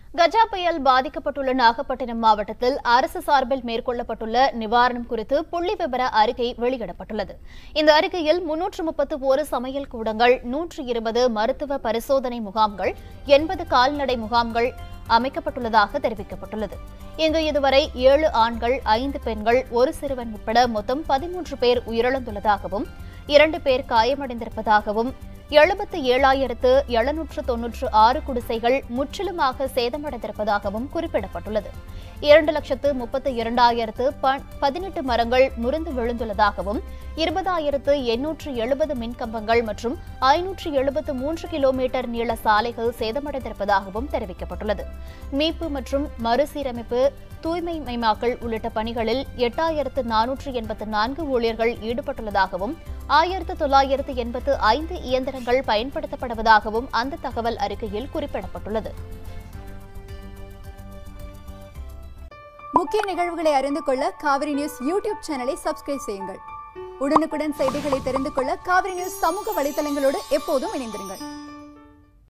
கஜா புயல் பாதிக்கப்பட்டுள்ள நாகப்பட்டினம் மாவட்டத்தில் அரசு சார்பில் மேற்கொள்ளப்பட்டுள்ள நிவாரணம் குறித்து புள்ளி விவர அறிக்கை வெளியிடப்பட்டுள்ளது இந்த அறிக்கையில் முன்னூற்று முப்பத்து ஒரு சமையல் கூடங்கள் நூற்று இருபது மருத்துவ பரிசோதனை முகாம்கள் எண்பது கால்நடை முகாம்கள் அமைக்கப்பட்டுள்ளதாக தெரிவிக்கப்பட்டுள்ளது இங்கு இதுவரை ஏழு ஆண்கள் ஐந்து பெண்கள் ஒரு சிறுவன் உட்பட மொத்தம் பதிமூன்று பேர் உயிரிழந்துள்ளதாகவும் இரண்டு பேர் காயமடைந்திருப்பதாகவும் எழுபத்து ஏழாயிரத்து எழுநூற்று தொன்னூற்று ஆறு குடிசைகள் முற்றிலுமாக சேதமடைந்திருப்பதாகவும் குறிப்பிடப்பட்டுள்ளது இரண்டு லட்சத்து முப்பத்து இரண்டாயிரத்து ப- பதினெட்டு மரங்கள் முறிந்து விழுந்துள்ளதாகவும் இருபதாயிரத்து எண்ணூற்று எழுபது மின்கம்பங்கள் மற்றும் ஐநூற்று எழுபத்து மூன்று கிலோமீட்டர் நீள சாலைகள் சேதமடைந்திருப்பதாகவும் தெரிவிக்கப்பட்டுள்ளது மீட்பு மற்றும் மறுசீரமைப்பு தூய்மைமயமாக்கல் உள்ளிட்ட பணிகளில் எட்டாயிரத்து நானூற்று எண்பத்து நான்கு ஊழியர்கள் ஈடுபட்டுள்ளதாகவும் ஆயிரத்து தொள்ளாயிரத்து எண்பத்து ஐந்து இயந்திரங்கள் பயன்படுத்தப்படுவதாகவும் அந்த தகவல் அறிக்கையில் குறிப்பிடப்பட்டுள்ளது முக்கிய நிகழ்வுகளை அறிந்து கொள்ள காவிரி நியூஸ் யூடியூப் சேனலை சப்ஸ்கிரைப் செய்யுங்கள் உடனுக்குடன் செய்திகளை தெரிந்து கொள்ள காவிரி நியூஸ் சமூக வலைதளங்களோடு எப்போதும் இணைந்திருங்கள்